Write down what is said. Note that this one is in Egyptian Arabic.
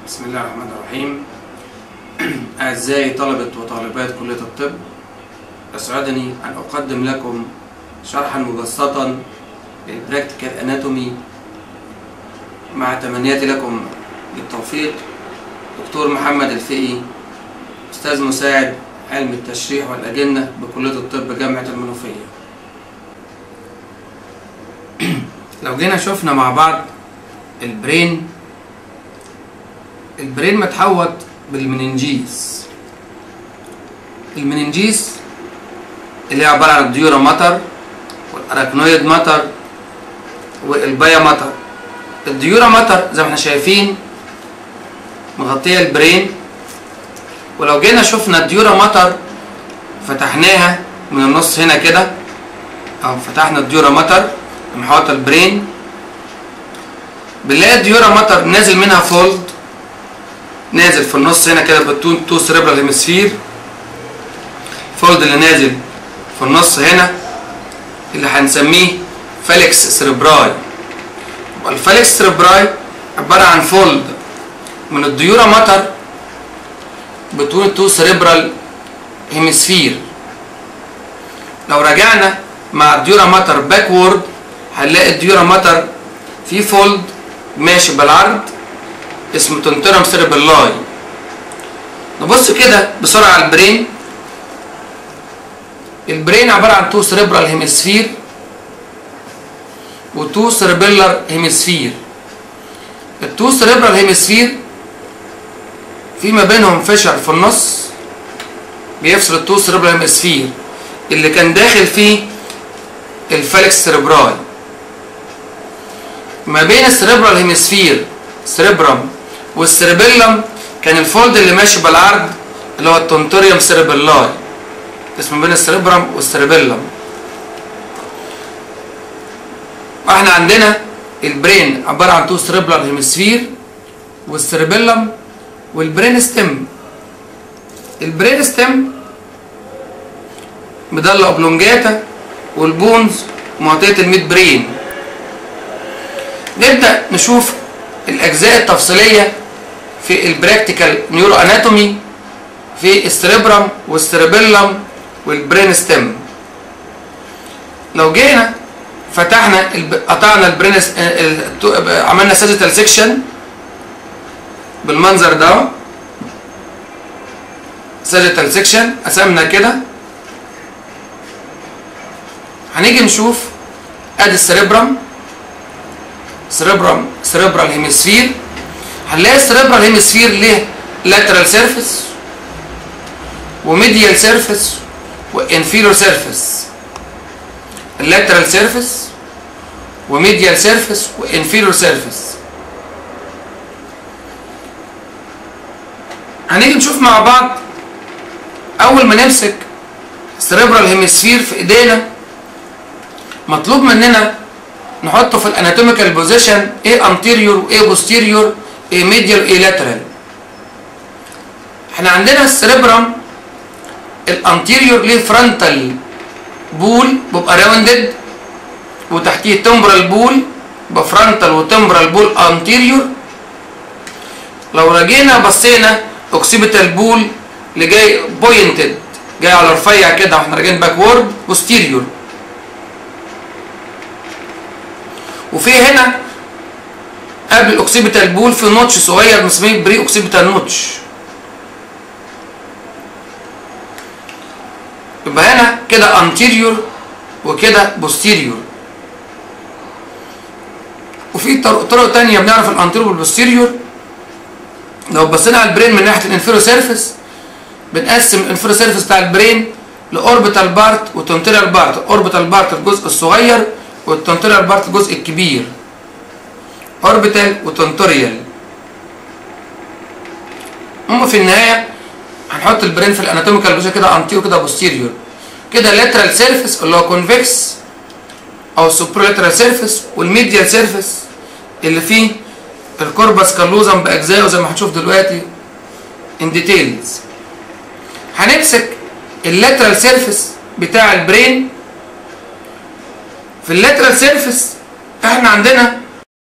بسم الله الرحمن الرحيم أعزائي طلبة وطالبات كلية الطب يسعدني أن أقدم لكم شرحا مبسطا للبراكتيكال أناتومي مع تمنياتي لكم بالتوفيق دكتور محمد الفقي أستاذ مساعد علم التشريح والأجنة بكلية الطب جامعة المنوفية لو جينا شفنا مع بعض البرين البرين متحوط بالمننجيز المننجيز اللي هي عبارة عن الديورا مطر والأراكنويد مطر والبايا مطر الديورا مطر زي ما احنا شايفين مغطية البرين ولو جينا شفنا الديورا مطر فتحناها من النص هنا كده اهو فتحنا الديورا مطر محوطة البرين بنلاقي الديورا مطر نازل منها فولد نازل في النص هنا كده بالتون تو سريبرال هيمسفير فولد اللي نازل في النص هنا اللي هنسميه فالكس سريبراي والفالكس سريبراي عبارة عن فولد من الديورا مطر بتون تو سريبرال هيمسفير لو رجعنا مع الديورا مطر باكورد هنلاقي الديورا مطر في فولد ماشي بالعرض اسمه تنترم سيربلاي نبص كده بسرعة على البرين البرين عبارة عن تو سيربرال هيمسفير وتو سيربيلر هيمسفير التو سيربرال هيمسفير في ما بينهم فشل في النص بيفصل التو سيربرال هيمسفير اللي كان داخل فيه الفالكس سيربراي ما بين السيربرال هيمسفير سيربرم والسيربيلم كان الفولد اللي ماشي بالعرض اللي هو التونتوريوم سيربيلاي اسمه بين السيربرم والسيربيلم احنا عندنا البرين عبارة عن تو سيربرال هيمسفير والسيربيلم والبرين ستيم البرين ستيم مدلة اوبلونجاتا والبونز معطية الميد برين نبدأ نشوف الأجزاء التفصيلية في البراكتيكال نيورو اناتومي في السريبرم والسريبيلم والبرين ستيم لو جينا فتحنا قطعنا البرين عملنا ساجيتال سيكشن بالمنظر ده ساجيتال سيكشن قسمنا كده هنيجي نشوف ادي السريبرم سريبرم سريبرال هيمسفير هنلاقي السريبرال هيمسفير ليه لاترال سيرفيس وميديال سيرفيس وانفيرور سيرفيس اللاترال سيرفيس وميديال سيرفيس وانفيرور سيرفيس هنيجي نشوف مع بعض اول ما نمسك سريبرال هيمسفير في ايدينا مطلوب مننا نحطه في الاناتوميكال بوزيشن ايه انتيريور وايه بوستيريور ايه ميديال وايه لاترال احنا عندنا السريبرم الانتيريور ليه فرونتال بول بيبقى راوندد وتحتيه تمبرال بول يبقى فرونتال وتمبرال بول انتيريور لو رجينا بصينا اوكسيبيتال بول اللي جاي بوينتد جاي على رفيع كده واحنا راجعين باكورد بوستيريور وفي هنا قبل الاوكسيبيتال بول في نوتش صغير بنسميه بري اوكسيبيتال نوتش يبقى هنا كده انتيريور وكده بوستيريور وفي طرق تانية بنعرف الانتيريور والبوستيريور لو بصينا على البرين من ناحيه الانفيرو سيرفيس بنقسم الانفيرو سيرفيس بتاع البرين لاوربيتال بارت وتونتيريال بارت اوربيتال بارت الجزء الصغير والتونتوريال بارت الجزء الكبير اوربيتال وتونتوريال هم في النهايه هنحط البرين في الاناتوميكال بوزيشن كده انتيريور كده بوستيريور كده لاترال سيرفيس اللي هو كونفكس او سوبرولاترال سيرفيس والميديال سيرفيس اللي فيه الكوربس كالوزم باجزائه زي ما هنشوف دلوقتي ان ديتيلز هنمسك اللاترال سيرفيس بتاع البرين في اللاترال سيرفيس احنا عندنا